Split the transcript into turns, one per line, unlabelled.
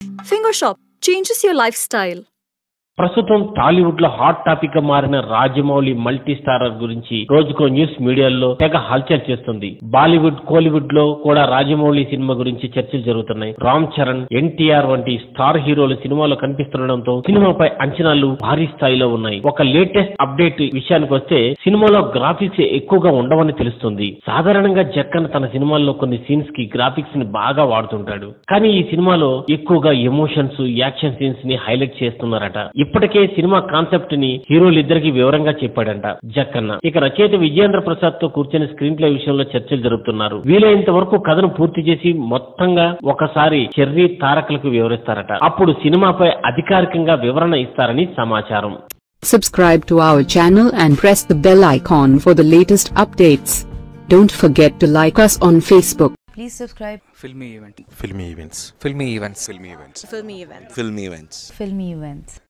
Finger Shop changes your lifestyle.
ప్రస్తుతం టాలీవుడ్ లో hot topic గా మారిన రాజమౌళి మల్టీ స్టారర్ గురించి రోజుకో న్యూస్ మీడియాల్లో తెగ హల్చల్ చేస్తుంది బాలీవుడ్ కోలీవుడ్ లో కూడా రాజమౌళి సినిమా గురించి చర్చలు జరుగుతున్నాయి రామ్ చరణ్ ఎన్టీఆర్ వంటి స్టార్ హీరోలు సినిమాలో కనిపిస్తుండడంతో సినిమాపై అంచనాలు భారీ స్థాయిలో ఉన్నాయి ఒక లేటెస్ట్ అప్డేట్ విషయానికి వస్తే సినిమాలో గ్రాఫిక్స్ ఎక్కువగా ఉండవని తెలుస్తుంది సాధారణంగా జక్కన్ తన సినిమాల్లో కొన్ని సీన్స్ కి గ్రాఫిక్స్ ని బాగా వాడుతుంటాడు కానీ ఈ సినిమాలో ఎక్కువగా ఎమోషన్స్ యాక్షన్ సీన్స్ ని హైలైట్ చేస్తున్నారట ఇప్పటికే సినిమా కాన్సెప్ట్ ని హీరోలు ఇద్దరికి వివరంగా చెప్పాడంట జక్కన్న ఇక రచయిత విజయేంద్ర ప్రసాద్ తో కూర్చొని స్క్రీన్ ప్లే విషయంలో చర్చలు జరుపుతున్నారు వీలైనంత వరకు కథను పూర్తి చేసి మొత్తంగా ఒకసారి చెర్రీ తారకులకు వివరిస్తారట అప్పుడు సినిమాపై అధికారికంగా వివరణ ఇస్తారని సమాచారం
Subscribe to our channel and press the bell icon for the latest updates. Don't forget to like us on Facebook.
Please subscribe
filmy event
filmy events
filmy events
filmy events
filmy events.
filmy events
filmy events